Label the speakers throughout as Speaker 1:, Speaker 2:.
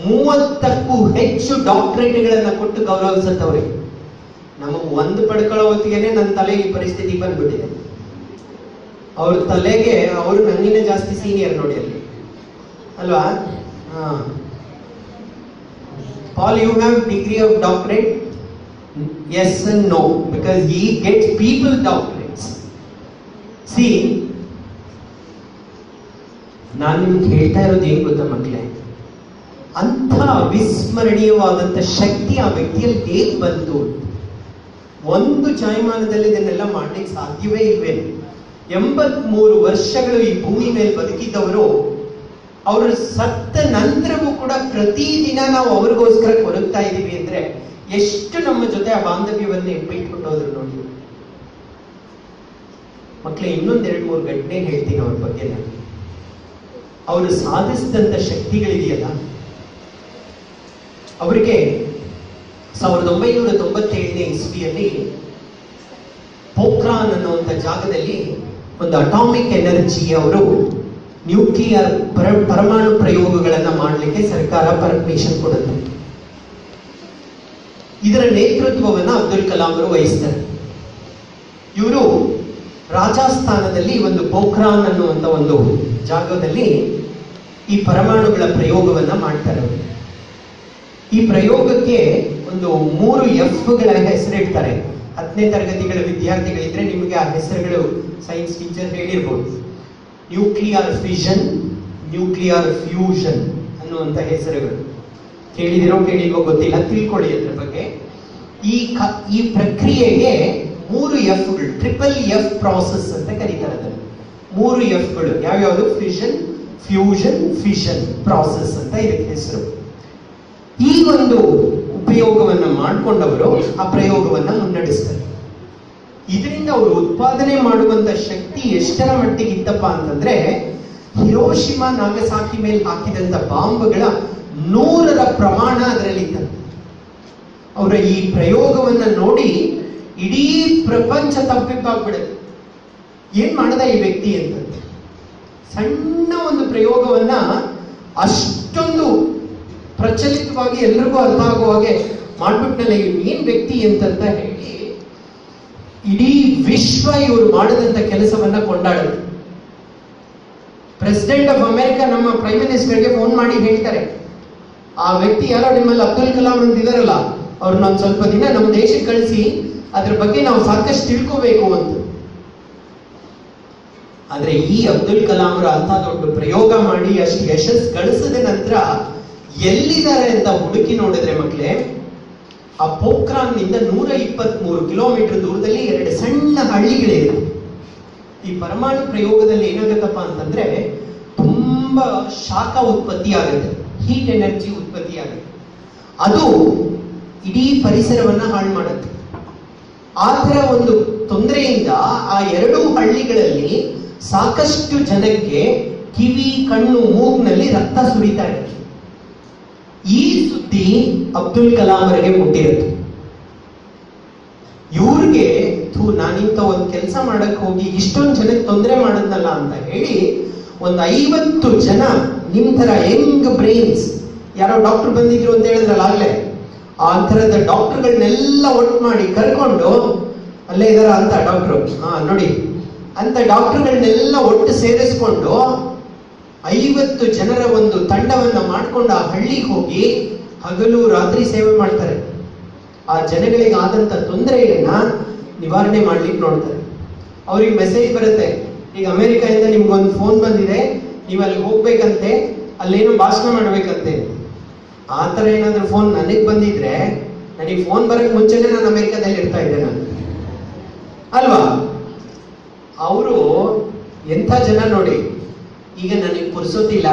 Speaker 1: ಮೂವತ್ತಕ್ಕೂ ಹೆಚ್ಚು ಡಾಕ್ಟರೇಟ್ಗಳನ್ನ ಕೊಟ್ಟು ಗೌರವಿಸುತ್ತವ್ರೆ ನಮಗೆ ಒಂದು ಪಡ್ಕೊಳ್ಳೋ ಹೊತ್ತಿಗೆನೆ ನನ್ನ ತಲೆಗೆ ಈ ಪರಿಸ್ಥಿತಿ ಬಂದ್ಬಿಟ್ಟಿದೆ ಅವ್ರ ತಲೆಗೆ ಅವರು ನನ್ನಿಂದ ಜಾಸ್ತಿ ಸೀನಿಯರ್ ನೋಡಿ ಅಲ್ಲಿ ಅಲ್ವಾ ಹಾ Paul you have degree of doctorate yes and no because ಈ ಗೆಟ್ ಪೀಪಲ್ ಡಾಕ್ಟರೇಟ್ಸ್ ಸಿ ನಾನು ನಿಮ್ಗೆ ಹೇಳ್ತಾ ಇರೋದು ಏನ್ ಗೊತ್ತಾ ಮಕ್ಕಳೇ ಅಂಥ ಅವಿಸ್ಮರಣೀಯವಾದಂಥ ಶಕ್ತಿ ಆ ವ್ಯಕ್ತಿಯಲ್ಲಿ ಹೇಗೆ ಬಂತು ಒಂದು ಜಾಯಮಾನದಲ್ಲಿ ಇದನ್ನೆಲ್ಲ ಮಾಡ್ಲಿಕ್ಕೆ ಸಾಧ್ಯವೇ ಇಲ್ವೇ ಎಂಬತ್ಮೂರು ವರ್ಷಗಳು ಈ ಭೂಮಿ ಮೇಲೆ ಬದುಕಿದ್ದವರು ಅವರು ಸತ್ತ ನಂತರವೂ ಕೂಡ ಪ್ರತಿದಿನ ನಾವು ಅವ್ರಿಗೋಸ್ಕರ ಕೊರಗ್ತಾ ಇದ್ದೀವಿ ಅಂದ್ರೆ ಎಷ್ಟು ನಮ್ಮ ಜೊತೆ ಆ ಬಾಂಧವ್ಯವನ್ನ ಬಿಟ್ಬಿಟ್ಟೋದ್ರು ನೋಡಿ ಮಕ್ಕಳೇ ಇನ್ನೊಂದ್ ಎರಡ್ ಮೂರು ಘಟನೆ ಹೇಳ್ತೀನಿ ಅವ್ರ ಬಗ್ಗೆ ನಾನು ಅವರು ಸಾಧಿಸಿದಂತ ಶಕ್ತಿಗಳಿದೆಯಲ್ಲ ಅವರಿಗೆ ಸಾವಿರದ ಒಂಬೈನೂರ ತೊಂಬತ್ತೇಳನೇ ಇಸ್ವಿಯಲ್ಲಿ ಪೋಖ್ರಾನ್ ಅನ್ನುವಂಥ ಜಾಗದಲ್ಲಿ ಒಂದು ಅಟಾಮಿಕ್ ಎನರ್ಜಿ ಅವರು ನ್ಯೂಕ್ಲಿಯರ್ ಪರ ಪರಮಾಣು ಪ್ರಯೋಗಗಳನ್ನ ಮಾಡಲಿಕ್ಕೆ ಸರ್ಕಾರ ಪರ್ಮಿಷನ್ ಕೊಡುತ್ತೆ ಇದರ ನೇತೃತ್ವವನ್ನ ಅಬ್ದುಲ್ ಕಲಾಂ ಅವರು ವಹಿಸ್ತಾರೆ ಇವರು ರಾಜಸ್ಥಾನದಲ್ಲಿ ಒಂದು ಪೋಖ್ರಾನ್ ಅನ್ನುವಂಥ ಒಂದು ಜಾಗದಲ್ಲಿ ಈ ಪರಮಾಣುಗಳ ಪ್ರಯೋಗವನ್ನ ಮಾಡ್ತಾರೆ ಅವರು. ಈ ಪ್ರಯೋಗಕ್ಕೆ ಒಂದು ಮೂರು ಎಫ್ಗಳ ಹೆಸರಿಡ್ತಾರೆ ಹತ್ತನೇ ತರಗತಿಗಳ ವಿದ್ಯಾರ್ಥಿಗಳಿದ್ರೆ ನಿಮಗೆ ಆ ಹೆಸರುಗಳು ಸೈನ್ಸ್ ಟೀಚರ್ ಹೇಳಿರ್ಬೋದು ನ್ಯೂಕ್ಲಿಯರ್ ಫಿಷನ್ ನ್ಯೂಕ್ಲಿಯರ್ ಫ್ಯೂಷನ್ ಅನ್ನುವಂಥ ಹೆಸರುಗಳು ಕೇಳಿದಿರೋ ಕೇಳಿಲ್ವೋ ಗೊತ್ತಿಲ್ಲ ತಿಳ್ಕೊಳ್ಳಿ ಅದ್ರ ಬಗ್ಗೆ ಈ ಕ ಈ ಪ್ರಕ್ರಿಯೆಗೆ ಮೂರು ಎಫ್ಗಳು ಟ್ರಿಪಲ್ ಎಫ್ ಪ್ರಾಸೆಸ್ ಅಂತ ಕರೀತಾರೆ ಅದನ್ನು ಮೂರು ಎಫ್ಗಳು ಯಾವ್ಯಾವುದು ಫಿಷನ್ ಫ್ಯೂಷನ್ ಫಿಷನ್ ಪ್ರಾಸೆಸ್ ಅಂತ ಇದಕ್ಕೆ ಹೆಸರು ಈ ಒಂದು ಉಪಯೋಗವನ್ನ ಮಾಡಿಕೊಂಡವರು ಆ ಪ್ರಯೋಗವನ್ನ ಮುನ್ನಡೆಸ್ತಾರೆ ಇದರಿಂದ ಅವರು ಉತ್ಪಾದನೆ ಮಾಡುವಂತ ಶಕ್ತಿ ಎಷ್ಟರ ಮಟ್ಟಿಗೆ ಇತ್ತಪ್ಪ ಅಂತಂದ್ರೆ ಹಿರೋಶಿಮಾ ನಾಗಸಾಕಿ ಮೇಲೆ ಹಾಕಿದಂತ ಬಾಂಬ್ಗಳ ನೂರರ ಪ್ರಮಾಣ ಅದರಲ್ಲಿ ಇತ್ತಂತೆ ಅವರ ಈ ಪ್ರಯೋಗವನ್ನ ನೋಡಿ ಇಡೀ ಪ್ರಪಂಚ ತಪ್ಪಿಪ್ಪಾಗ್ಬಿಡುತ್ತೆ ಏನ್ ಮಾಡದ ಈ ವ್ಯಕ್ತಿ ಅಂತಂತೆ ಸಣ್ಣ ಒಂದು ಪ್ರಯೋಗವನ್ನ ಅಷ್ಟೊಂದು ಪ್ರಚಲಿತವಾಗಿ ಎಲ್ರಿಗೂ ಅರ್ಥ ಆಗುವ ಹಾಗೆ ಮಾಡ್ಬಿಟ್ನಲ್ಲ ಇವ್ನು ಏನ್ ವ್ಯಕ್ತಿ ಅಂತಂತ ಹೇಳಿ ಇಡೀ ವಿಶ್ವ ಇವರು ಮಾಡದಂತ ಕೆಲಸವನ್ನ ಕೊಂಡಾಡುತ್ತೆ ಪ್ರೆಸಿಡೆಂಟ್ ಆಫ್ ಅಮೆರಿಕ ನಮ್ಮ ಪ್ರೈಮ್ ಮಿನಿಸ್ಟರ್ಗೆ ಫೋನ್ ಮಾಡಿ ಹೇಳ್ತಾರೆ ಆ ವ್ಯಕ್ತಿ ಯಾರೋ ನಿಮ್ಮಲ್ಲಿ ಅಬ್ದುಲ್ ಕಲಾಂ ಅಂತ ಇದಾರಲ್ಲ ಅವ್ರನ್ನೊಂದು ಸ್ವಲ್ಪ ದಿನ ನಮ್ಮ ದೇಶಕ್ಕೆ ಕಳಿಸಿ ಅದ್ರ ಬಗ್ಗೆ ನಾವು ಸಾಕಷ್ಟು ತಿಳ್ಕೋಬೇಕು ಅಂತ ಆದ್ರೆ ಈ ಅಬ್ದುಲ್ ಕಲಾಂ ಅವರು ಅಂತ ದೊಡ್ಡ ಪ್ರಯೋಗ ಮಾಡಿ ಅಷ್ಟು ಯಶಸ್ ಗಳಿಸಿದ ನಂತರ ಎಲ್ಲಿದ್ದಾರೆ ಅಂತ ಹುಡುಕಿ ನೋಡಿದ್ರೆ ಮಕ್ಕಳೇ ಆ ಪೋಖ್ರಾನ್ ನಿಂದ ನೂರ ಇಪ್ಪತ್ತ್ ಮೂರು ಕಿಲೋಮೀಟರ್ ದೂರದಲ್ಲಿ ಎರಡು ಸಣ್ಣ ಹಳ್ಳಿಗಳಿವೆ ಈ ಪರಮಾಣು ಪ್ರಯೋಗದಲ್ಲಿ ಏನಾಗುತ್ತಪ್ಪ ಅಂತಂದ್ರೆ ತುಂಬಾ ಶಾಖ ಉತ್ಪತ್ತಿ ಆಗುತ್ತೆ ಹೀಟ್ ಎನರ್ಜಿ ಉತ್ಪತ್ತಿ ಆಗುತ್ತೆ ಅದು ಇಡೀ ಪರಿಸರವನ್ನ ಹಾಳು ಮಾಡುತ್ತೆ ಆ ತರ ಒಂದು ತೊಂದರೆಯಿಂದ ಆ ಎರಡೂ ಹಳ್ಳಿಗಳಲ್ಲಿ ಸಾಕಷ್ಟು ಜನಕ್ಕೆ ಕಿವಿ ಕಣ್ಣು ಮೂಗ್ನಲ್ಲಿ ರಕ್ತ ಸುರಿತಾ ಇರುತ್ತೆ ಈ ಸುದ್ದಿ ಅಬ್ದುಲ್ ಕಲಾಂ ಅವರಿಗೆ ಮುಟ್ಟಿರುತ್ತೆ ಇವ್ರಿಗೆ ಥೂ ನಾನಿಂತ ಒಂದು ಕೆಲಸ ಮಾಡಕ್ ಹೋಗಿ ಇಷ್ಟೊಂದು ಜನಕ್ಕೆ ತೊಂದರೆ ಮಾಡದ್ನಲ್ಲ ಅಂತ ಹೇಳಿ ಒಂದು ಐವತ್ತು ಜನ ನಿಮ್ ತರ ಯಂಗ್ ಬ್ರೈನ್ಸ್ ಯಾರೋ ಡಾಕ್ಟರ್ ಬಂದಿದ್ರು ಅಂತ ಹೇಳಿದ್ರಲ್ಲ ಆಗ್ಲೇ ಆ ಥರದ ಡಾಕ್ಟರ್ಗಳನ್ನೆಲ್ಲ ಒಟ್ಟು ಮಾಡಿ ಕರ್ಕೊಂಡು ಅಲ್ಲೇ ಇದಾರ ಅಂತ ಡಾಕ್ಟ್ರು ಹಾ ನೋಡಿ ಅಂತ ಡಾಕ್ಟರ್ಗಳನ್ನೆಲ್ಲ ಒಟ್ಟು ಸೇರಿಸ್ಕೊಂಡು ಐವತ್ತು ಜನರ ಒಂದು ತಂಡವನ್ನ ಮಾಡ್ಕೊಂಡು ಆ ಹಳ್ಳಿಗೆ ಹೋಗಿ ಹಗಲು ರಾತ್ರಿ ಸೇವೆ ಮಾಡ್ತಾರೆ ಆ ಜನಗಳಿಗೆ ಆದಂತ ತೊಂದರೆಯನ್ನ ನಿವಾರಣೆ ಮಾಡ್ಲಿಕ್ಕೆ ನೋಡ್ತಾರೆ ಅವ್ರಿಗೆ ಮೆಸೇಜ್ ಬರುತ್ತೆ ಈಗ ಅಮೆರಿಕದಿಂದ ನಿಮ್ಗೊಂದು ಫೋನ್ ಬಂದಿದೆ ನೀವು ಅಲ್ಲಿ ಹೋಗ್ಬೇಕಂತೆ ಅಲ್ಲೇನೋ ಭಾಷಣ ಮಾಡ್ಬೇಕಂತೆ ಆ ಥರ ಏನಾದ್ರೂ ಫೋನ್ ನನಗೆ ಬಂದಿದ್ರೆ ನನಗೆ ಫೋನ್ ಬರಕ್ ಮುಂಚೆನೆ ನಾನು ಅಮೆರಿಕದಲ್ಲಿ ಇರ್ತಾ ಇದ್ದೆ ನಾನು ಅಲ್ವಾ ಅವರು ಎಂಥ ಜನ ನೋಡಿ ಈಗ ನನಗೆ ಪುರ್ಸೋತಿಲ್ಲ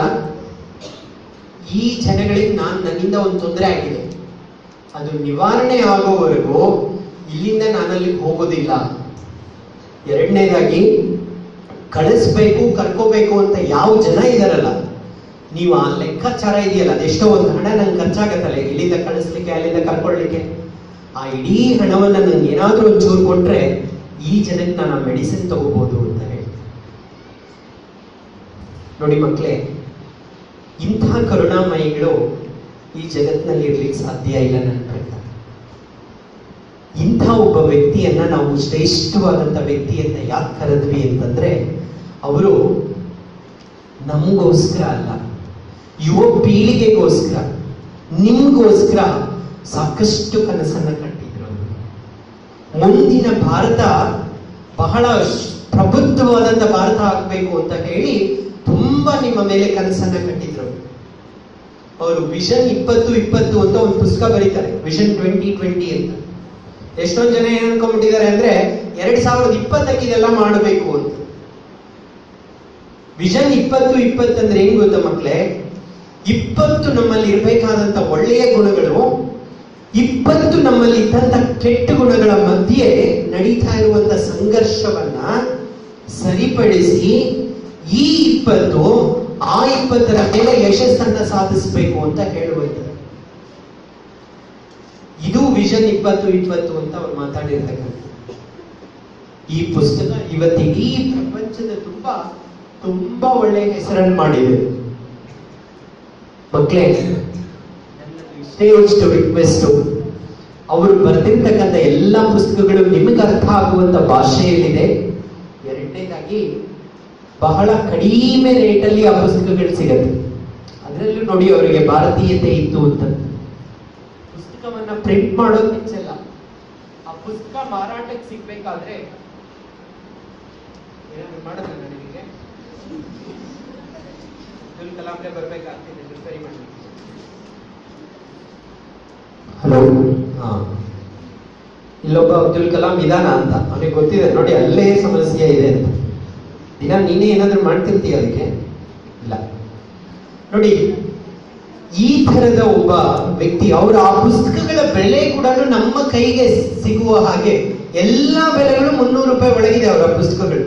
Speaker 1: ಈ ಜನಗಳಿಗೆ ನಾನು ನನ್ನಿಂದ ಒಂದು ತೊಂದರೆ ಆಗಿದೆ ಅದು ನಿವಾರಣೆ ಆಗೋವರೆಗೂ ಇಲ್ಲಿಂದ ನಾನಲ್ಲಿ ಹೋಗೋದಿಲ್ಲ ಎರಡನೇದಾಗಿ ಕಳಿಸ್ಬೇಕು ಕರ್ಕೋಬೇಕು ಅಂತ ಯಾವ ಜನ ಇದಾರಲ್ಲ ನೀವು ಆ ಲೆಕ್ಕಾಚಾರ ಇದೆಯಲ್ಲ ಅದೆಷ್ಟೋ ಒಂದು ಹಣ ನಂಗೆ ಖರ್ಚಾಗತ್ತಲ್ಲ ಇಲ್ಲಿಂದ ಕಳಿಸ್ಲಿಕ್ಕೆ ಅಲ್ಲಿಂದ ಕರ್ಕೊಳ್ಳಿಕ್ಕೆ ಆ ಇಡೀ ಹಣವನ್ನ ನಂಗೆ ಏನಾದ್ರೂ ಒಂಚೂರು ಕೊಟ್ರೆ ಈ ಜನಕ್ಕೆ ನಾನು ಆ ಮೆಡಿಸಿನ್ ತಗೋಬಹುದು ಅಂತ ಹೇಳಿ ನೋಡಿ ಮಕ್ಕಳೇ ಇಂಥ ಕರುಣಾಮಯಿಗಳು ಈ ಜಗತ್ತಿನಲ್ಲಿ ಇರ್ಲಿಕ್ಕೆ ಸಾಧ್ಯ ಇಲ್ಲ ನನ್ನ ಪ್ರಕಾರ ಇಂಥ ಒಬ್ಬ ವ್ಯಕ್ತಿಯನ್ನ ನಾವು ಶ್ರೇಷ್ಠವಾದಂಥ ವ್ಯಕ್ತಿಯನ್ನ ಯಾಕೆ ಕರೆದ್ವಿ ಅಂತಂದ್ರೆ ಅವರು ನಮಗೋಸ್ಕರ ಅಲ್ಲ ಯುವ ಪೀಳಿಗೆಗೋಸ್ಕರ ನಿಮ್ಗೋಸ್ಕರ ಸಾಕಷ್ಟು ಕನಸನ್ನ ಕಟ್ಟಿದ್ರು ಮುಂದಿನ ಭಾರತ ಬಹಳ ಶ್- ಪ್ರಬುದ್ಧವಾದಂಥ ಭಾರತ ಆಗಬೇಕು ಅಂತ ಹೇಳಿ ತುಂಬಾ ನಿಮ್ಮ ಮೇಲೆ ಕನಸನ್ನ ಕಟ್ಟಿದ್ರು ಅವರು ವಿಷನ್ ಇಪ್ಪತ್ತು ಇಪ್ಪತ್ತು ಅಂತ ಒಂದು ಪುಸ್ತಕ ಬರೀತಾರೆ ವಿಷನ್ ಟ್ವೆಂಟಿ ಟ್ವೆಂಟಿ ಅಂತ ಎಷ್ಟೊಂದು ಜನ ಏನ್ ಅನ್ಕೊಂಡ್ಬಿಟ್ಟಿದ್ದಾರೆ ಅಂದ್ರೆ ಎರಡ್ ಸಾವಿರದ ಇಪ್ಪತ್ತಕ್ಕೆ ಇದೆಲ್ಲ ಮಾಡಬೇಕು ಅಂತ ವಿಷನ್ ಇಪ್ಪತ್ತು ಇಪ್ಪತ್ತು ಅಂದ್ರೆ ಏನ್ ಗೊತ್ತಾ ಮಕ್ಳೇ ಇಪ್ಪತ್ತು ನಮ್ಮಲ್ಲಿ ಇರಬೇಕಾದಂತ ಒಳ್ಳೆಯ ಗುಣಗಳು ಇಪ್ಪತ್ತು ನಮ್ಮಲ್ಲಿ ಇದ್ದಂತ ಕೆಟ್ಟ ಗುಣಗಳ ಮಧ್ಯೆ ನಡೀತಾ ಇರುವಂತ ಸಂಘರ್ಷವನ್ನ ಸರಿಪಡಿಸಿ ಈ ಇಪ್ಪತ್ತು ಆ ಇಪ್ಪತ್ತರ ಮೇಲೆ ಯಶಸ್ಸನ್ನ ಸಾಧಿಸಬೇಕು ಅಂತ ಹೇಳುವಂಥದ್ದು ಇದು ವಿಷನ್ ಇಪ್ಪತ್ತು ಇಪ್ಪತ್ತು ಅಂತ ಅವ್ರು ಮಾತಾಡಿರ್ತಕ್ಕಂಥ ಈ ಪುಸ್ತಕ ಇವತ್ತಿಡೀ ಪ್ರಪಂಚದ ತುಂಬಾ ತುಂಬಾ ಒಳ್ಳೆಯ ಹೆಸರನ್ನು ಮಾಡಿದೆ ಮಕ್ಕಳೇ ನನ್ನದು ಇಷ್ಟೇ ಇಷ್ಟು ರಿಕ್ವೆಸ್ಟ್ ಅವರು ಬರೆದಿರ್ತಕ್ಕಂಥ ಎಲ್ಲ ಪುಸ್ತಕಗಳು ನಿಮಗೆ ಅರ್ಥ ಆಗುವಂತ ಭಾಷೆಯಲ್ಲಿದೆ ಎರಡನೇದಾಗಿ ಬಹಳ ಕಡಿಮೆ ರೇಟಲ್ಲಿ ಆ ಪುಸ್ತಕಗಳು ಸಿಗತ್ತೆ ಅದರಲ್ಲೂ ನೋಡಿ ಅವರಿಗೆ ಭಾರತೀಯತೆ ಇತ್ತು ಅಂತ ಪುಸ್ತಕವನ್ನ ಪ್ರಿಂಟ್ ಮಾಡೋದು ಹೆಚ್ಚಲ್ಲ ಆ ಪುಸ್ತಕ ಮಾರಾಟಕ್ಕೆ ಸಿಗ್ಬೇಕಾದ್ರೆ ಏನಾದ್ರು ಮಾಡಿದ್ರೆ ನನಗೆ ಅಬ್ದುಲ್ ಕಲಾಂಗೆ ಬರ್ಬೇಕಾಗ್ತಿದೆ ರಿಪೇರಿ ಮಾಡಿ ಹಲೋ ಹಾ ಇಲ್ಲೊಬ್ಬ ಅಬ್ದುಲ್ ಕಲಾಂ ಇದಾನ ಅಂತ ಅವನಿಗೆ ಗೊತ್ತಿದೆ ನೋಡಿ ಅಲ್ಲೇ ಸಮಸ್ಯೆ ಇದೆ ಅಂತ ದಿನ ನೀನೇ ಏನಾದ್ರೂ ಮಾಡ್ತಿರ್ತೀಯ ಅದಕ್ಕೆ ಇಲ್ಲ ನೋಡಿ ಈ ತರದ ಒಬ್ಬ ವ್ಯಕ್ತಿ ಅವರ ಆ ಪುಸ್ತಕಗಳ ಬೆಲೆ ಕೂಡ ನಮ್ಮ ಕೈಗೆ ಸಿಗುವ ಹಾಗೆ ಎಲ್ಲಾ ಬೆಲೆಗಳು ಮುನ್ನೂರು ರೂಪಾಯಿ ಒಳಗಿದೆ ಅವರ ಪುಸ್ತಕಗಳು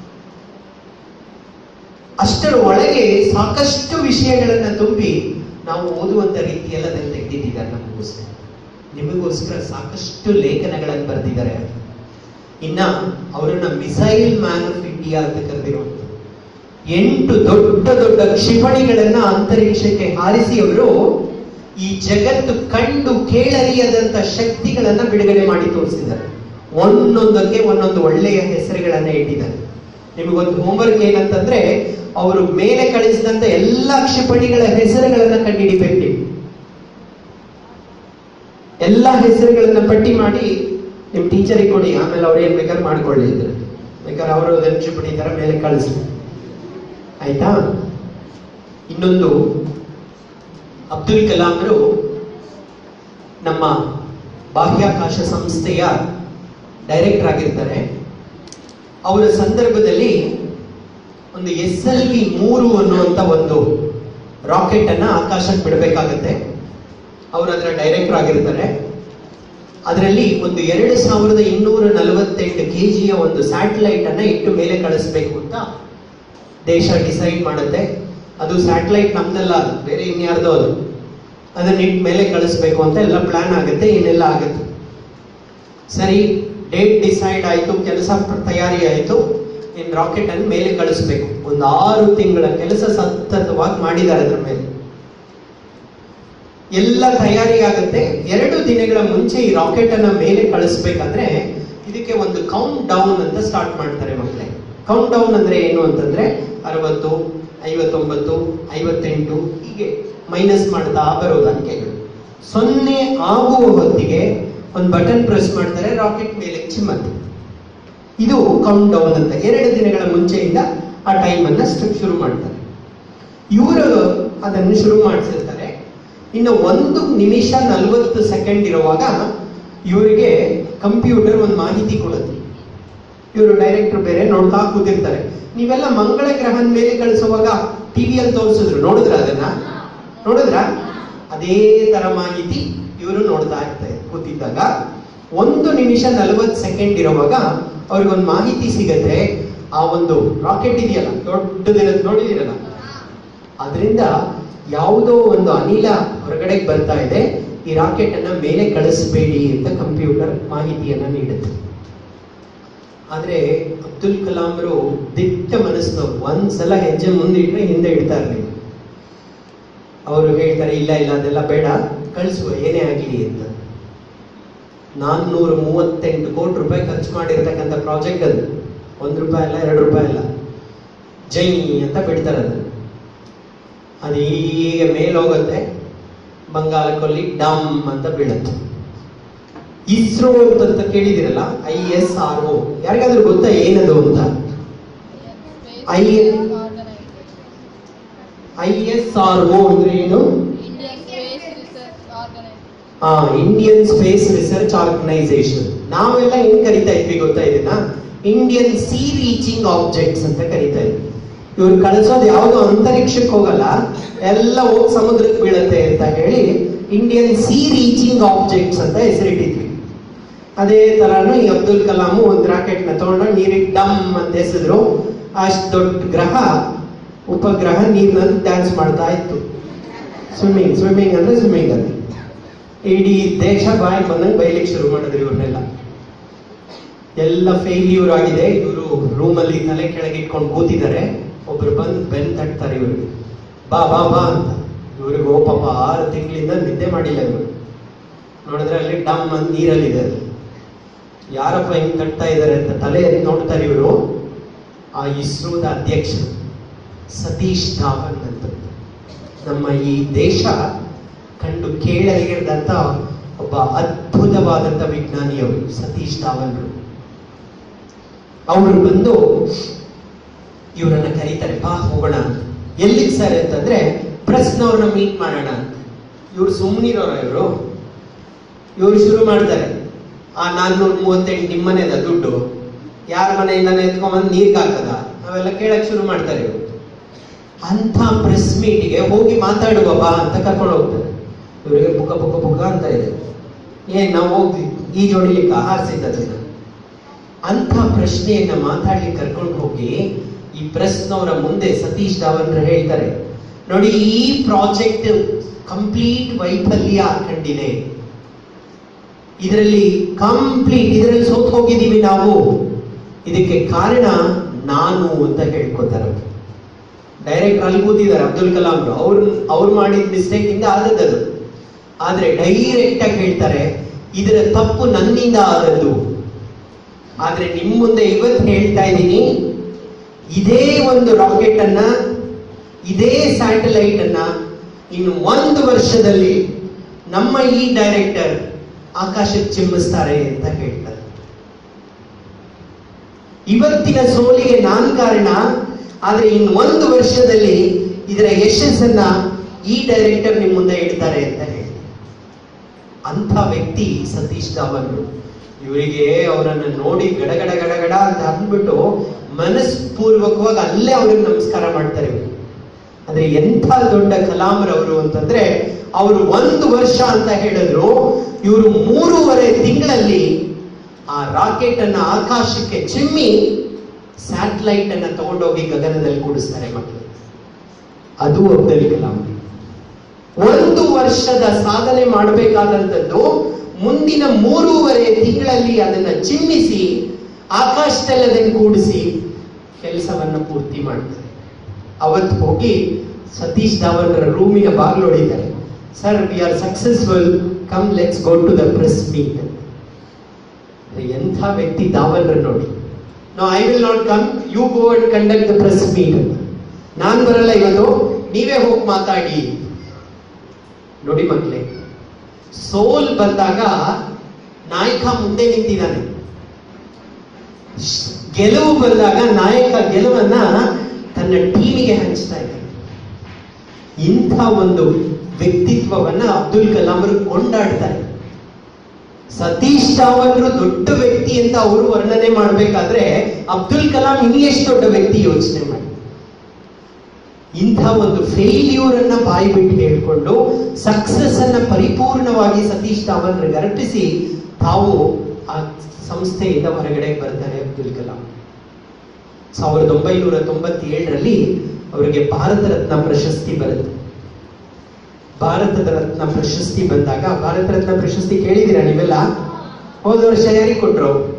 Speaker 1: ಅಷ್ಟರ ಒಳಗೆ ಸಾಕಷ್ಟು ವಿಷಯಗಳನ್ನ ತುಂಬಿ ನಾವು ಓದುವಂತ ರೀತಿಯೆಲ್ಲ ಅದನ್ನು ತೆಗೆದಿದ್ದಾರೆ ನಮಗೋಸ್ಕರ ನಿಮಗೋಸ್ಕರ ಸಾಕಷ್ಟು ಲೇಖನಗಳನ್ನು ಬರೆದಿದ್ದಾರೆ ಇನ್ನ ಅವರನ್ನ ಮಿಸೈಲ್ ಮ್ಯಾನ್ ಆಫ್ ಇಂಡಿಯಾ ಅಂತ ಕರೆದಿರುವಂಥದ್ದು ಎಂಟು ದೊಡ್ಡ ದೊಡ್ಡ ಕ್ಷಿಪಣಿಗಳನ್ನ ಅಂತರಿಕ್ಷಕ್ಕೆ ಹಾರಿಸಿ ಅವರು ಈ ಜಗತ್ತು ಕಂಡು ಕೇಳರಿಯದಂತ ಶಕ್ತಿಗಳನ್ನ ಬಿಡುಗಡೆ ಮಾಡಿ ತೋರಿಸಿದ್ದಾರೆ ಒಂದೊಂದಕ್ಕೆ ಒಂದೊಂದು ಒಳ್ಳೆಯ ಹೆಸರುಗಳನ್ನ ಇಟ್ಟಿದ್ದಾರೆ ನಿಮಗೊಂದು ಹೋಮ್ವರ್ಕ್ ಏನಂತಂದ್ರೆ ಅವರು ಮೇಲೆ ಕಳಿಸಿದಂತ ಎಲ್ಲಾ ಕ್ಷಿಪಣಿಗಳ ಹೆಸರುಗಳನ್ನ ಕಂಡುಹಿಡಿಬೇಕು ನೀವು ಎಲ್ಲಾ ಹೆಸರುಗಳನ್ನ ಪಟ್ಟಿ ಮಾಡಿ ನಿಮ್ ಟೀಚರಿಗೆ ಕೊಡಿ ಆಮೇಲೆ ಅವ್ರು ಏನ್ ಬೇಕಾದ್ರೆ ಮಾಡ್ಕೊಳ್ಳಿ ಇದ್ರೆ ಬೇಕಾದ್ರೆ ಅವರು ಅದನ್ನ ಕ್ಷಿಪಣಿ ತರ ಮೇಲೆ ಕಳಿಸ್ಲಿ ಆಯ್ತಾ ಇನ್ನೊಂದು ಅಬ್ದುಲ್ ಕಲಾಂರು ನಮ್ಮ ಬಾಹ್ಯಾಕಾಶ ಸಂಸ್ಥೆಯ ಡೈರೆಕ್ಟರ್ ಆಗಿರ್ತಾರೆ ಅವರ ಸಂದರ್ಭದಲ್ಲಿ ಒಂದು ಎಸ್ ಎಲ್ ವಿ ಮೂರು ಅನ್ನುವಂತ ಒಂದು ರಾಕೆಟ್ ಅನ್ನ ಆಕಾಶಕ್ಕೆ ಬಿಡಬೇಕಾಗತ್ತೆ ಅವರು ಅದರ ಡೈರೆಕ್ಟರ್ ಆಗಿರ್ತಾರೆ ಅದರಲ್ಲಿ ಒಂದು ಎರಡು ಸಾವಿರದ ಇನ್ನೂರ ನಲವತ್ತೆಂಟು ಕೆ ಜಿಯ ಒಂದು ಸ್ಯಾಟಲೈಟ್ ಅನ್ನ ಇಟ್ಟು ಮೇಲೆ ಕಳಿಸ್ಬೇಕು ಅಂತ ದೇಶ ಡಿಸೈಡ್ ಮಾಡುತ್ತೆ ಅದು ಸ್ಯಾಟಲೈಟ್ ನಮ್ದಲ್ಲ ಅದು ಬೇರೆ ಇನ್ಯಾರ್ದೋ ಅದು ಅದನ್ನ ಇಟ್ಟು ಮೇಲೆ ಕಳಿಸ್ಬೇಕು ಅಂತ ಎಲ್ಲ ಪ್ಲಾನ್ ಆಗುತ್ತೆ ಏನೆಲ್ಲ ಆಗುತ್ತೆ ಸರಿ ಡೇಟ್ ಡಿಸೈಡ್ ಆಯ್ತು ಕೆಲಸ ತಯಾರಿ ಆಯ್ತು ಇನ್ ರಾಕೆಟ್ ಅನ್ನು ಮೇಲೆ ಕಳಿಸ್ಬೇಕು ಒಂದು ಆರು ತಿಂಗಳ ಕೆಲಸ ಸತತವಾಗಿ ಮಾಡಿದ್ದಾರೆ ಅದ್ರ ಮೇಲೆ ಎಲ್ಲ ತಯಾರಿ ಆಗುತ್ತೆ ಎರಡು ದಿನಗಳ ಮುಂಚೆ ಈ ರಾಕೆಟ್ ಅನ್ನ ಮೇಲೆ ಕಳಿಸ್ಬೇಕಂದ್ರೆ ಇದಕ್ಕೆ ಒಂದು ಕೌಂಟ್ ಡೌನ್ ಅಂತ ಸ್ಟಾರ್ಟ್ ಮಾಡ್ತಾರೆ ಮಕ್ಕಳೇ ಕೌಂಟ್ ಡೌನ್ ಅಂದ್ರೆ ಏನು ಅಂತಂದ್ರೆ ಅರವತ್ತು ಐವತ್ತೊಂಬತ್ತು ಐವತ್ತೆಂಟು ಹೀಗೆ ಮೈನಸ್ ಮಾಡ್ತಾ ಬರೋದು ಅಂಕೆಗಳು ಸೊನ್ನೆ ಆಗುವ ಹೊತ್ತಿಗೆ ಒಂದು ಬಟನ್ ಪ್ರೆಸ್ ಮಾಡ್ತಾರೆ ರಾಕೆಟ್ ಮೇಲೆ ಚಿಮ್ಮತ್ತೆ ಇದು ಕೌಂಟ್ ಡೌನ್ ಅಂತ ಎರಡು ದಿನಗಳ ಮುಂಚೆಯಿಂದ ಆ ಟೈಮ್ ಅನ್ನ ಸ್ಟ- ಶುರು ಮಾಡ್ತಾರೆ ಇವರು ಅದನ್ನು ಶುರು ಮಾಡಿಸಿರ್ತಾರೆ ಇನ್ನು ಒಂದು ನಿಮಿಷ ನಲವತ್ತು ಸೆಕೆಂಡ್ ಇರುವಾಗ ಇವರಿಗೆ ಕಂಪ್ಯೂಟರ್ ಒಂದು ಮಾಹಿತಿ ಕೊಡುತ್ತೆ ಇವರು ಡೈರೆಕ್ಟರ್ ಬೇರೆ ನೋಡ್ತಾ ಕೂತಿರ್ತಾರೆ ನೀವೆಲ್ಲ ಮಂಗಳ ಗ್ರಹದ ಮೇಲೆ ಕಳಿಸುವಾಗ ಟಿವಿಯಲ್ಲಿ ತೋರಿಸಿದ್ರು ನೋಡಿದ್ರ ಅದನ್ನ ನೋಡಿದ್ರ ಅದೇ ತರ ಮಾಹಿತಿ ಇವರು ನೋಡ್ತಾ ಇರ್ತಾರೆ ಕೂತಿದ್ದಾಗ ಒಂದು ನಿಮಿಷ ನಲವತ್ತು ಸೆಕೆಂಡ್ ಇರುವಾಗ ಅವ್ರಿಗೊಂದು ಮಾಹಿತಿ ಸಿಗತ್ತೆ ಆ ಒಂದು ರಾಕೆಟ್ ಇದೆಯಲ್ಲ ದೊಡ್ಡದಿರೋದು ನೋಡಿದಿರಲ್ಲ ಅದರಿಂದ ಯಾವುದೋ ಒಂದು ಅನಿಲ ಹೊರಗಡೆ ಬರ್ತಾ ಇದೆ ಈ ರಾಕೆಟ್ ಅನ್ನ ಮೇಲೆ ಕಳಿಸಬೇಡಿ ಅಂತ ಕಂಪ್ಯೂಟರ್ ಮಾಹಿತಿಯನ್ನ ನೀಡುತ್ತೆ ಆದ್ರೆ ಅಬ್ದುಲ್ ಕಲಾಂರು ದಿಟ್ಟ ಮನಸ್ಸಿನವ್ರು ಒಂದ್ಸಲ ಹೆಜ್ಜೆ ಮುಂದೆ ಇಟ್ರೆ ಹಿಂದೆ ಇಡ್ತಾ ಇರ್ಲಿಲ್ಲ ಅವರು ಹೇಳ್ತಾರೆ ಇಲ್ಲ ಇಲ್ಲ ಅದೆಲ್ಲ ಬೇಡ ಕಳಿಸುವ ಏನೇ ಆಗಲಿ ಅಂತ ನಾನ್ನೂರ ಮೂವತ್ತೆಂಟು ಕೋಟಿ ರೂಪಾಯಿ ಖರ್ಚು ಮಾಡಿರ್ತಕ್ಕಂಥ ಪ್ರಾಜೆಕ್ಟ್ ಅದು ಒಂದು ರೂಪಾಯಿ ಅಲ್ಲ ಎರಡು ರೂಪಾಯಿ ಅಲ್ಲ ಜೈ ಅಂತ ಬಿಡ್ತಾರೆ ಅದು ಅದು ಹೀಗೆ ಮೇಲೋಗುತ್ತೆ ಬಂಗಾಳ ಕೊಲ್ಲಿ ಡಮ್ ಅಂತ ಬೀಳುತ್ತೆ ಇಸ್ರೋ ಅಂತ ಕೇಳಿದಿರಲ್ಲ ಐ ಎಸ್ ಆರ್ ಒ ಯಾರಿಗಾದ್ರೂ ಗೊತ್ತಾ ಏನದು ಅಂತ I I S R O ಅಂದ್ರೆ ಏನು
Speaker 2: Indian Space Research Organization.
Speaker 1: ಆ ಇಂಡಿಯನ್ ಸ್ಪೇಸ್ ರಿಸರ್ಚ್ ಆರ್ಗನೈಸೇಷನ್ ನಾವೆಲ್ಲ ಏನ್ ಕರಿತಾ ಇದ್ವಿ ಗೊತ್ತಾ ಇದನ್ನ ಇಂಡಿಯನ್ ಸಿ ರೀಚಿಂಗ್ ಆಬ್ಜೆಕ್ಟ್ಸ್ ಅಂತ ಕರಿತಾ ಇದ್ವಿ ಇವ್ರು ಕಳಿಸೋದು ಯಾವ್ದು ಅಂತರಿಕ್ಷಕ್ಕೆ ಹೋಗಲ್ಲ ಎಲ್ಲ ಹೋಗಿ ಸಮುದ್ರಕ್ಕೆ ಬೀಳುತ್ತೆ ಅಂತ ಹೇಳಿ ಇಂಡಿಯನ್ ಸಿ ರೀಚಿಂಗ್ ಆಬ್ಜೆಕ್ಟ್ಸ್ ಅಂತ ಹೆಸರಿಟ್ಟಿದ್ವಿ ಅದೇ ತರಾನು ಈ ಅಬ್ದುಲ್ ಕಲಾಂ ಒಂದು ರಾಕೆಟ್ ನ ತಗೊಂಡು ನೀರಿಗೆ ಡಮ್ ಅಂತ ಎಸೆದ್ರು ಅಷ್ಟು ದೊಡ್ಡ ಗ್ರಹ ಉಪಗ್ರಹ ನೀರಿನಲ್ಲಿ ಡ್ಯಾನ್ಸ್ ಮಾಡ್ತಾ ಇತ್ತು ಸ್ವಿಮ್ಮಿಂಗ್ ಸ್ವಿಮ್ಮಿಂಗ್ ಅಂದ್ರೆ ಸ್ವಿಮ್ಮಿಂಗ್ ಅಲ್ಲಿ ಇಡೀ ದೇಶ ಬಾಯಿ ಬಂದಂಗೆ ಬೈಲಿಕ್ಕೆ ಶುರು ಮಾಡಿದ್ರು ಇವ್ರನ್ನೆಲ್ಲ ಎಲ್ಲ ಫೇಲ್ಯೂರ್ ಆಗಿದೆ ಇವರು ರೂಮಲ್ಲಿ ತಲೆ ಕೆಳಗೆ ಇಟ್ಕೊಂಡು ಕೂತಿದ್ದಾರೆ ಒಬ್ರು ಬಂದು ಬೆನ್ ತಟ್ತಾರೆ ಇವ್ರಿಗೆ ಬಾ ಬಾ ಬಾ ಅಂತ ಇವ್ರಿಗೆ ಓ ಪಾಪ ಆರು ತಿಂಗಳಿಂದ ನಿದ್ದೆ ಮಾಡಿಲ್ಲ ಇವರು ನೋಡಿದ್ರೆ ಅಲ್ಲಿ ಡಮ್ ಅಂತ ನೀರಲ್ಲಿದೆ ಅದು ಯಾರಪ್ಪ ಹಿಂಗ್ ತಟ್ತಾ ಇದ್ದಾರೆ ಅಂತ ತಲೆ ಎತ್ತಿ ನೋಡ್ತಾರೆ ಇವರು ಆ ಇಸ್ರೋದ ಅಧ್ಯಕ್ಷ ಸತೀಶ್ ಧಾವನ್ ಅಂತ ನಮ್ಮ ಈ ದೇಶ ಕಂಡು ಕೇಳರಿಗಿರದಂತ ಒಬ್ಬ ಅದ್ಭುತವಾದಂತ ವಿಜ್ಞಾನಿ ಅವರು ಸತೀಶ್ ಧಾವನ್ರು ಅವರು ಬಂದು ಇವರನ್ನ ಕರೀತಾರೆ ಬಾ ಹೋಗೋಣ ಅಂತ ಎಲ್ಲಿಗೆ ಸರ್ ಅಂತಂದ್ರೆ ಪ್ರೆಸ್ನವ್ರನ್ನ ಮೀಟ್ ಮಾಡೋಣ ಅಂತ ಇವ್ರು ಸುಮ್ಮನಿರೋರ ಇವರು ಇವರು ಶುರು ಮಾಡ್ತಾರೆ ಆ ನಾನ್ನೂರ ಮೂವತ್ತೆಂಟು ನಿಮ್ಮನೇದ ದುಡ್ಡು ಯಾರ ಮನೆಯಿಂದಾನೆ ಎತ್ಕೊಂಬಂದು ನೀರ್ಗೆ ಹಾಕದ ಅವೆಲ್ಲ ಕೇಳಕ್ ಶುರು ಮಾಡ್ತಾರೆ ಇವರು ಅಂತ ಪ್ರೆಸ್ ಮೀಟಿಗೆ ಹೋಗಿ ಮಾತಾಡುವ ಬಾ ಅಂತ ಕರ್ಕೊಂಡು ಹೋಗ್ತಾರೆ ಇವರಿಗೆ ಬುಕ ಬುಕ ಬುಕ ಅಂತ ಇದೆ ಏನ್ ನಾವು ಹೋಗಿ ಈ ಜೋಡಿಲಿಕ್ಕೆ ಹಾರಿಸಿದ್ದನ್ನ ಅಂತ ಪ್ರಶ್ನೆಯನ್ನ ಮಾತಾಡ್ಲಿಕ್ಕೆ ಕರ್ಕೊಂಡು ಹೋಗಿ ಈ ಪ್ರೆಸ್ನವರ ಮುಂದೆ ಸತೀಶ್ ಧಾವನ್ರು ಹೇಳ್ತಾರೆ ನೋಡಿ ಈ ಪ್ರಾಜೆಕ್ಟ್ ಕಂಪ್ಲೀಟ್ ವೈಫಲ್ಯ ಕಂಡಿದೆ ಇದರಲ್ಲಿ ಕಂಪ್ಲೀಟ್ ಇದರಲ್ಲಿ ಸೋತ್ ಹೋಗಿದ್ದೀವಿ ನಾವು ಇದಕ್ಕೆ ಕಾರಣ ನಾನು ಅಂತ ಹೇಳ್ಕೊತಾರೆ ಅವ್ರು. ಡೈರೆಕ್ಟ್ ಅಲ್ಲಿ ಕೂತಿದ್ದಾರೆ ಅಬ್ದುಲ್ ಕಲಾಂ ಅವ್ರು ಅವ್ರು ಮಾಡಿದ ಮಿಸ್ಟೇಕ್ ಇಂದ ಆದದ್ದು ಆದ್ರೆ ಡೈರೆಕ್ಟ್ ಆಗಿ ಹೇಳ್ತಾರೆ ಇದರ ತಪ್ಪು ನನ್ನಿಂದ ಆದದ್ದು ಆದ್ರೆ ನಿಮ್ ಮುಂದೆ ಇವತ್ತು ಹೇಳ್ತಾ ಇದ್ದೀನಿ ಇದೇ ಒಂದು ರಾಕೆಟ್ ಅನ್ನ ಇದೇ ಸ್ಯಾಟಲೈಟ್ ಅನ್ನ ಇನ್ನು ಒಂದು ವರ್ಷದಲ್ಲಿ ನಮ್ಮ ಈ ಡೈರೆಕ್ಟರ್ ಆಕಾಶಕ್ಕೆ ಚಿಮ್ಮಿಸ್ತಾರೆ ಅಂತ ಹೇಳ್ತಾರೆ ಇವತ್ತಿನ ಸೋಲಿಗೆ ನಾನು ಕಾರಣ ಆದ್ರೆ ಇನ್ನು ಒಂದು ವರ್ಷದಲ್ಲಿ ಇದರ ಯಶಸ್ಸನ್ನ ಈ ಡೈರೆಕ್ಟರ್ ನಿಮ್ ಮುಂದೆ ಇಡ್ತಾರೆ ಅಂತ ಹೇಳಿ ಅಂಥ ವ್ಯಕ್ತಿ ಸತೀಶ್ ಧಾವನ್ ಇವರಿಗೆ ಅವರನ್ನ ನೋಡಿ ಗಡಗಡ ಗಡಗಡ ಅಂತ ಅಂದ್ಬಿಟ್ಟು ಮನಸ್ಪೂರ್ವಕವಾಗಿ ಅಲ್ಲೇ ಅವ್ರಿಗೆ ನಮಸ್ಕಾರ ಮಾಡ್ತಾರೆ ಇವ್ರು. ಆದ್ರೆ ಎಂಥ ದೊಡ್ಡ ಕಲಾಂರವರು ಅಂತಂದ್ರೆ ಅವರು ಒಂದು ವರ್ಷ ಅಂತ ಹೇಳಿದ್ರು ಇವರು ಮೂರುವರೆ ತಿಂಗಳಲ್ಲಿ ಆ ರಾಕೆಟ್ ಅನ್ನ ಆಕಾಶಕ್ಕೆ ಚಿಮ್ಮಿ ಸ್ಯಾಟಲೈಟ್ ಅನ್ನ ತಗೊಂಡೋಗಿ ಗಗನದಲ್ಲಿ ಕೂಡಿಸ್ತಾರೆ ಮಕ್ಕಳು ಅದು ಅಬ್ದುಲ್ ಕಲಾಂ ಒಂದು ವರ್ಷದ ಸಾಧನೆ ಮಾಡಬೇಕಾದಂಥದ್ದು ಮುಂದಿನ ಮೂರುವರೆ ತಿಂಗಳಲ್ಲಿ ಅದನ್ನ ಚಿಮ್ಮಿಸಿ ಆಕಾಶದಲ್ಲಿ ಅದನ್ನು ಕೂಡಿಸಿ ಕೆಲಸವನ್ನ ಪೂರ್ತಿ ಮಾಡ್ತಾರೆ ಅವತ್ತು ಹೋಗಿ ಸತೀಶ್ ಧಾವನ್ರ ರೂಮಿನ ಬಾಗಿಲು ಹೊಡಿತಾರೆ sir we are successful come let's go to the press meet ಎಂಥ ವ್ಯಕ್ತಿ ಧಾವನ್ರ ನೋಡಿ no I will not come you go and conduct the press meet ನಾನ್ ಬರಲ್ಲ ಇವತ್ತು ನೀವೇ ಹೋಗಿ ಮಾತಾಡಿ ನೋಡಿ ಮಕ್ಕಳೇ ಸೋಲ್ ಬಂದಾಗ ನಾಯಕ ಮುಂದೆ ನಿಂತಿದ್ದಾನೆ ಗೆಲುವು ಬಂದಾಗ ನಾಯಕ ಗೆಲುವನ್ನ ತನ್ನ ಟೀಮಿಗೆ ಹಂಚ್ತಾ ಇದ್ದಾನೆ ಇಂಥ ಒಂದು ವ್ಯಕ್ತಿತ್ವವನ್ನ ಅಬ್ದುಲ್ ಕಲಾಂ ಅವರು ಕೊಂಡಾಡ್ತಾರೆ ಸತೀಶ್ ಧಾವನ್ರು ದೊಡ್ಡ ವ್ಯಕ್ತಿ ಅಂತ ಅವರು ವರ್ಣನೆ ಮಾಡಬೇಕಾದ್ರೆ ಅಬ್ದುಲ್ ಕಲಾಂ ಇನ್ನೆಷ್ಟು ದೊಡ್ಡ ವ್ಯಕ್ತಿ ಯೋಚನೆ ಮಾಡಿ ಇಂಥ ಒಂದು ಫೇಲ್ಯೂರ್ ಅನ್ನ ಬಾಯಿ ಬಿಟ್ಟು ಹೇಳ್ಕೊಂಡು ಸಕ್ಸಸ್ ಅನ್ನ ಪರಿಪೂರ್ಣವಾಗಿ ಸತೀಶ್ ಧಾವನ್ರಿಗೆ ಅರ್ಪಿಸಿ ತಾವು ಆ ಸಂಸ್ಥೆಯಿಂದ ಹೊರಗಡೆ ಬರ್ತಾರೆ ಅಬ್ದುಲ್ ಕಲಾಂ ಸಾವಿರದ ಒಂಬೈನೂರ ತೊಂಬತ್ತೇಳರಲ್ಲಿ ಅವರಿಗೆ ಭಾರತ ರತ್ನ ಪ್ರಶಸ್ತಿ ಬರುತ್ತೆ ಭಾರತದ ರತ್ನ ಪ್ರಶಸ್ತಿ ಬಂದಾಗ ಭಾರತ ರತ್ನ ಪ್ರಶಸ್ತಿ ಕೇಳಿದ್ದೀರಾ ನೀವೆಲ್ಲ ಹೋದ ವರ್ಷ ಯಾರಿಗೆ ಕೊಟ್ರು